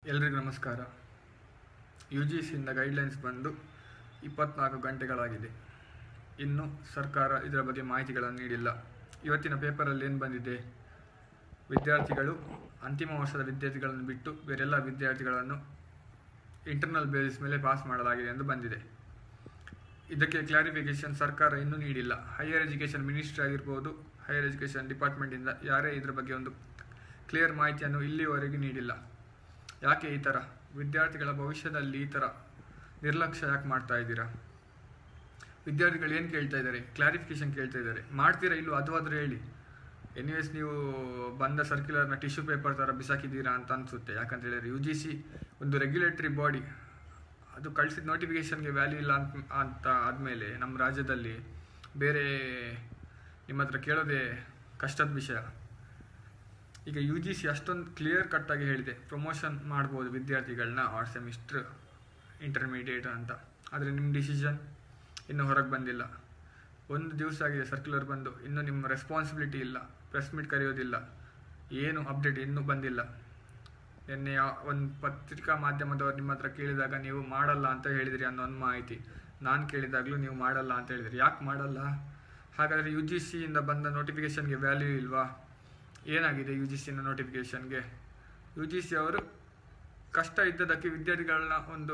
ಎಲ್ರಿಗೂ ನಮಸ್ಕಾರ U G ಸಿಯಿಂದ guidelines ಬಂದು ಇಪ್ಪತ್ನಾಲ್ಕು ಗಂಟೆಗಳಾಗಿದೆ ಇನ್ನು ಸರ್ಕಾರ ಇದರ ಬಗ್ಗೆ ಮಾಹಿತಿಗಳನ್ನು ನೀಡಿಲ್ಲ ಇವತ್ತಿನ ಪೇಪರಲ್ಲಿ ಏನು ಬಂದಿದೆ ವಿದ್ಯಾರ್ಥಿಗಳು ಅಂತಿಮ ವರ್ಷದ ವಿದ್ಯಾರ್ಥಿಗಳನ್ನು ಬಿಟ್ಟು ಬೇರೆಲ್ಲ ವಿದ್ಯಾರ್ಥಿಗಳನ್ನು ಇಂಟರ್ನಲ್ ಬೇಸಿಸ್ ಮೇಲೆ ಪಾಸ್ ಮಾಡಲಾಗಿದೆ ಎಂದು ಬಂದಿದೆ ಇದಕ್ಕೆ ಕ್ಲಾರಿಫಿಕೇಶನ್ ಸರ್ಕಾರ ಇನ್ನೂ ನೀಡಿಲ್ಲ ಹೈಯರ್ ಎಜುಕೇಷನ್ ಮಿನಿಸ್ಟ್ರಿ ಆಗಿರ್ಬೋದು ಹೈಯರ್ ಎಜುಕೇಷನ್ ಡಿಪಾರ್ಟ್ಮೆಂಟಿಂದ ಯಾರೇ ಇದರ ಬಗ್ಗೆ ಒಂದು ಕ್ಲಿಯರ್ ಮಾಹಿತಿಯನ್ನು ಇಲ್ಲಿವರೆಗೆ ನೀಡಿಲ್ಲ ಯಾಕೆ ಈ ಥರ ವಿದ್ಯಾರ್ಥಿಗಳ ಭವಿಷ್ಯದಲ್ಲಿ ಈ ಥರ ನಿರ್ಲಕ್ಷ್ಯ ಯಾಕೆ ಮಾಡ್ತಾ ಇದ್ದೀರಾ ವಿದ್ಯಾರ್ಥಿಗಳು ಏನು ಕೇಳ್ತಾ ಇದ್ದಾರೆ ಕ್ಲಾರಿಫಿಕೇಶನ್ ಕೇಳ್ತಾ ಇದ್ದಾರೆ ಮಾಡ್ತೀರಾ ಇಲ್ಲೋ ಅಥವಾದ್ರೂ ಹೇಳಿ ಎನಿವೇಸ್ ನೀವು ಬಂದ ಸರ್ಕ್ಯುಲರ್ನ ಟಿಶ್ಯೂ ಪೇಪರ್ ಥರ ಬಿಸಾಕಿದ್ದೀರಾ ಅಂತ ಅನಿಸುತ್ತೆ ಯಾಕಂತ ಹೇಳಿದ್ರೆ ಯು ಜಿ ಸಿ ಒಂದು ರೆಗ್ಯುಲೇಟರಿ ಬಾಡಿ ಅದು ಕಳಿಸಿದ ನೋಟಿಫಿಕೇಶನ್ಗೆ ವ್ಯಾಲ್ಯೂ ಇಲ್ಲ ಅಂತ ಅಂತ ಆದಮೇಲೆ ನಮ್ಮ ರಾಜ್ಯದಲ್ಲಿ ಬೇರೆ ನಿಮ್ಮ ಹತ್ರ ಕೇಳೋದೇ ಕಷ್ಟದ ವಿಷಯ ಈಗ ಯು ಜಿ ಸಿ ಅಷ್ಟೊಂದು ಕ್ಲಿಯರ್ ಕಟ್ಟಾಗಿ ಹೇಳಿದೆ ಪ್ರಮೋಷನ್ ಮಾಡ್ಬೋದು ವಿದ್ಯಾರ್ಥಿಗಳನ್ನ ಆರ್ ಸೆಮಿಸ್ಟ್ರ್ ಇಂಟರ್ಮೀಡಿಯೇಟ್ ಅಂತ ಆದರೆ ನಿಮ್ಮ ಡಿಸಿಷನ್ ಇನ್ನೂ ಹೊರಗೆ ಬಂದಿಲ್ಲ ಒಂದು ದಿವಸ ಆಗಿದೆ ಸರ್ಕ್ಯುಲರ್ ಬಂದು ಇನ್ನೂ ನಿಮ್ಮ ರೆಸ್ಪಾನ್ಸಿಬಿಲಿಟಿ ಇಲ್ಲ ಪ್ರೆಸ್ ಮೀಟ್ ಕರೆಯೋದಿಲ್ಲ ಏನು ಅಪ್ಡೇಟ್ ಇನ್ನೂ ಬಂದಿಲ್ಲ ನಿನ್ನೆ ಒಂದು ಪತ್ರಿಕಾ ಮಾಧ್ಯಮದವ್ರು ನಿಮ್ಮ ಹತ್ರ ಕೇಳಿದಾಗ ನೀವು ಮಾಡಲ್ಲ ಅಂತ ಹೇಳಿದಿರಿ ಅನ್ನೋ ಒಂದು ಮಾಹಿತಿ ನಾನು ಕೇಳಿದಾಗಲೂ ನೀವು ಮಾಡಲ್ಲ ಅಂತ ಹೇಳಿದಿರಿ ಯಾಕೆ ಮಾಡಲ್ಲ ಹಾಗಾದರೆ ಯು ಜಿ ಸಿಯಿಂದ ಬಂದ ನೋಟಿಫಿಕೇಷನ್ಗೆ ವ್ಯಾಲ್ಯೂ ಇಲ್ವಾ ಏನಾಗಿದೆ ಯು ಜಿ ಸಿನ ನೋಟಿಫಿಕೇಷನ್ಗೆ ಯು ಜಿ ಸಿ ಅವರು ಕಷ್ಟ ಇದ್ದದಕ್ಕೆ ವಿದ್ಯಾರ್ಥಿಗಳನ್ನ ಒಂದು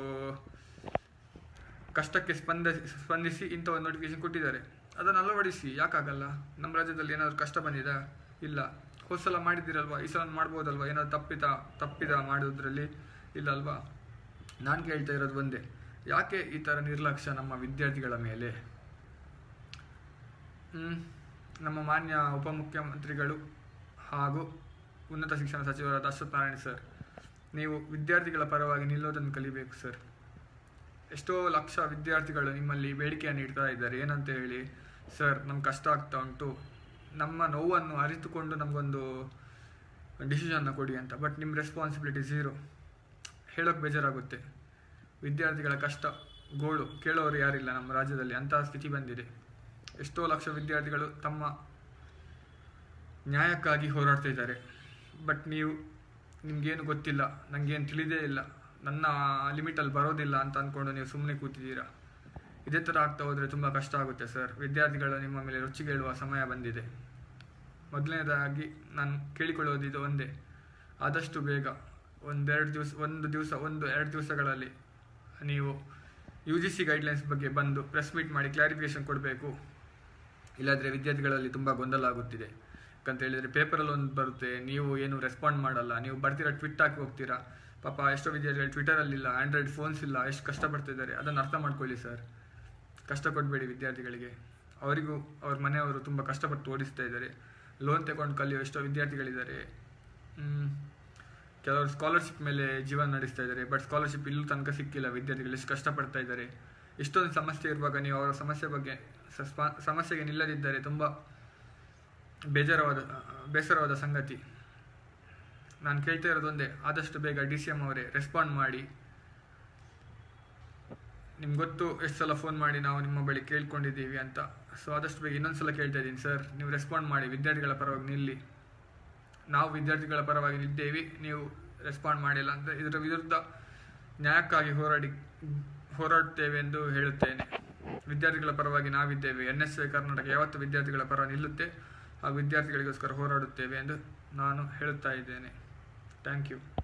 ಕಷ್ಟಕ್ಕೆ ಸ್ಪಂದಿಸಿ ಸ್ಪಂದಿಸಿ ಇಂಥ ಒಂದು ನೋಟಿಫಿಕೇಶನ್ ಕೊಟ್ಟಿದ್ದಾರೆ ಅದನ್ನು ಅಳವಡಿಸಿ ಯಾಕಾಗಲ್ಲ ನಮ್ಮ ರಾಜ್ಯದಲ್ಲಿ ಏನಾದರೂ ಕಷ್ಟ ಬಂದಿದಾ ಇಲ್ಲ ಹೋದ ಸಲ ಮಾಡಿದ್ದೀರಲ್ವಾ ಈ ಸಲ ಮಾಡ್ಬೋದಲ್ವಾ ಏನಾದ್ರು ತಪ್ಪಿತ ತಪ್ಪಿದ ಮಾಡೋದ್ರಲ್ಲಿ ಇಲ್ಲ ಅಲ್ವಾ ನಾನು ಕೇಳ್ತಾ ಇರೋದು ಒಂದೇ ಯಾಕೆ ಈ ಥರ ನಿರ್ಲಕ್ಷ್ಯ ನಮ್ಮ ವಿದ್ಯಾರ್ಥಿಗಳ ಮೇಲೆ ಹ್ಮ್, ನಮ್ಮ ಮಾನ್ಯ ಉಪಮುಖ್ಯಮಂತ್ರಿಗಳು ಹಾಗೂ ಉನ್ನತ ಶಿಕ್ಷಣ ಸಚಿವರಾದ ಅಶ್ವಥ್ ನಾರಾಯಣ ಸರ್ ನೀವು ವಿದ್ಯಾರ್ಥಿಗಳ ಪರವಾಗಿ ನಿಲ್ಲೋದನ್ನು ಕಲಿಬೇಕು ಸರ್ ಎಷ್ಟೋ ಲಕ್ಷ ವಿದ್ಯಾರ್ಥಿಗಳು ನಿಮ್ಮಲ್ಲಿ ಬೇಡಿಕೆಯನ್ನು ಇಡ್ತಾ ಇದ್ದಾರೆ ಏನಂತ ಹೇಳಿ ಸರ್ ನಮ್ಗೆ ಕಷ್ಟ ಆಗ್ತಾ ಉಂಟು ನಮ್ಮ ನೋವನ್ನು ಅರಿತುಕೊಂಡು ನಮಗೊಂದು ಡಿಸಿಷನ್ನ ಕೊಡಿ ಅಂತ ಬಟ್ ನಿಮ್ಮ ರೆಸ್ಪಾನ್ಸಿಬಿಲಿಟಿ ಝೀರೋ ಹೇಳೋಕೆ ಬೇಜಾರಾಗುತ್ತೆ ವಿದ್ಯಾರ್ಥಿಗಳ ಕಷ್ಟ ಗೋಳು ಕೇಳೋರು ಯಾರಿಲ್ಲ ನಮ್ಮ ರಾಜ್ಯದಲ್ಲಿ ಅಂತಹ ಸ್ಥಿತಿ ಬಂದಿದೆ ಎಷ್ಟೋ ಲಕ್ಷ ವಿದ್ಯಾರ್ಥಿಗಳು ತಮ್ಮ ನ್ಯಾಯಕ್ಕಾಗಿ ಹೋರಾಡ್ತಾ ಇದ್ದಾರೆ ಬಟ್ ನೀವು ನಿಮ್ಗೇನು ಗೊತ್ತಿಲ್ಲ ನನಗೇನು ತಿಳಿದೇ ಇಲ್ಲ ನನ್ನ ಲಿಮಿಟಲ್ಲಿ ಬರೋದಿಲ್ಲ ಅಂತ ಅಂದ್ಕೊಂಡು ನೀವು ಸುಮ್ಮನೆ ಕೂತಿದ್ದೀರಾ ಇದೇ ಥರ ಆಗ್ತಾ ಹೋದರೆ ತುಂಬ ಕಷ್ಟ ಆಗುತ್ತೆ ಸರ್ ವಿದ್ಯಾರ್ಥಿಗಳು ನಿಮ್ಮ ಮೇಲೆ ರುಚಿಗೇಳುವ ಸಮಯ ಬಂದಿದೆ ಮೊದಲನೇದಾಗಿ ನಾನು ಕೇಳಿಕೊಳ್ಳೋದು ಇದು ಒಂದೇ ಆದಷ್ಟು ಬೇಗ ಒಂದೆರಡು ದಿವಸ ಒಂದು ದಿವಸ ಒಂದು ಎರಡು ದಿವಸಗಳಲ್ಲಿ ನೀವು ಯು ಜಿ ಸಿ ಗೈಡ್ಲೈನ್ಸ್ ಬಗ್ಗೆ ಬಂದು ಪ್ರೆಸ್ ಮೀಟ್ ಮಾಡಿ ಕ್ಲಾರಿಫಿಕೇಶನ್ ಕೊಡಬೇಕು ಇಲ್ಲಾಂದರೆ ವಿದ್ಯಾರ್ಥಿಗಳಲ್ಲಿ ತುಂಬ ಗೊಂದಲ ಆಗುತ್ತಿದೆ ಯಾಕಂತ ಹೇಳಿದರೆ ಪೇಪರಲ್ಲಿ ಒಂದು ಬರುತ್ತೆ ನೀವು ಏನು ರೆಸ್ಪಾಂಡ್ ಮಾಡಲ್ಲ ನೀವು ಬರ್ತೀರಾ ಟ್ವಿಟ್ ಹಾಕಿ ಹೋಗ್ತೀರಾ ಪಾಪ ಎಷ್ಟೋ ವಿದ್ಯಾರ್ಥಿಗಳು ಟ್ವಿಟರಲ್ಲಿಲ್ಲ ಆ್ಯಂಡ್ರಾಯ್ಡ್ ಫೋನ್ಸ್ ಇಲ್ಲ ಎಷ್ಟು ಕಷ್ಟಪಡ್ತಿದ್ದಾರೆ ಅದನ್ನು ಅರ್ಥ ಮಾಡ್ಕೊಳ್ಳಿ ಸರ್ ಕಷ್ಟ ಕೊಡಬೇಡಿ ವಿದ್ಯಾರ್ಥಿಗಳಿಗೆ ಅವರಿಗೂ ಅವ್ರ ಮನೆಯವರು ತುಂಬ ಕಷ್ಟಪಟ್ಟು ಓದಿಸ್ತಾ ಇದ್ದಾರೆ ಲೋನ್ ತಗೊಂಡು ಕಲಿಯೋ ಎಷ್ಟೋ ವಿದ್ಯಾರ್ಥಿಗಳಿದ್ದಾರೆ ಹ್ಮ್. ಕೆಲವರು ಸ್ಕಾಲರ್ಶಿಪ್ ಮೇಲೆ ಜೀವನ ನಡೆಸ್ತಾ ಇದ್ದಾರೆ ಬಟ್ ಸ್ಕಾಲರ್ಶಿಪ್ ಇಲ್ಲೂ ತನಕ ಸಿಕ್ಕಿಲ್ಲ ವಿದ್ಯಾರ್ಥಿಗಳು ಎಷ್ಟು ಕಷ್ಟಪಡ್ತಾ ಇದ್ದಾರೆ ಇಷ್ಟೊಂದು ಸಮಸ್ಯೆ ಇರುವಾಗ ನೀವು ಅವರ ಸಮಸ್ಯೆ ಬಗ್ಗೆ ಸಸ್ಪ- ಸಮಸ್ಯೆಗೆ ನಿಲ್ಲದಿದ್ದರೆ ತುಂಬ ಬೇಜಾರವಾದ ಬೇಸರವಾದ ಸಂಗತಿ ನಾನು ಕೇಳ್ತಾ ಇರೋದು ಒಂದೇ ಆದಷ್ಟು ಬೇಗ ಡಿ ಸಿ ಎಮ್ ಅವರೇ ರೆಸ್ಪಾಂಡ್ ಮಾಡಿ ನಿಮ್ಗೆ ಗೊತ್ತು ಎಷ್ಟು ಸಲ ಫೋನ್ ಮಾಡಿ ನಾವು ನಿಮ್ಮ ಬಳಿ ಕೇಳ್ಕೊಂಡಿದ್ದೀವಿ ಅಂತ ಸೊ ಆದಷ್ಟು ಬೇಗ ಇನ್ನೊಂದು ಸಲ ಕೇಳ್ತಾ ಇದ್ದೀನಿ ಸರ್ ನೀವು ರೆಸ್ಪಾಂಡ್ ಮಾಡಿ ವಿದ್ಯಾರ್ಥಿಗಳ ಪರವಾಗಿ ನಿಲ್ಲಿ ನಾವು ವಿದ್ಯಾರ್ಥಿಗಳ ಪರವಾಗಿ ನಿದ್ದೇವೆ ನೀವು ರೆಸ್ಪಾಂಡ್ ಮಾಡಿಲ್ಲ ಅಂದರೆ ಇದರ ವಿರುದ್ಧ ನ್ಯಾಯಕ್ಕಾಗಿ ಹೋರಾಡಿ ಹೋರಾಡುತ್ತೇವೆ ಎಂದು ಹೇಳುತ್ತೇನೆ ವಿದ್ಯಾರ್ಥಿಗಳ ಪರವಾಗಿ ನಾವಿದ್ದೇವೆ ಎನ್ ಎಸ್ ಎ ಕರ್ನಾಟಕ ಯಾವತ್ತು ವಿದ್ಯಾರ್ಥಿಗಳ ಪರ ನಿಲ್ಲುತ್ತೆ ಆ ವಿದ್ಯಾರ್ಥಿಗಳಿಗೋಸ್ಕರ ಹೋರಾಡುತ್ತೇವೆ ಎಂದು ನಾನು ಹೇಳುತ್ತಾ ಇದ್ದೇನೆ ಥ್ಯಾಂಕ್ ಯು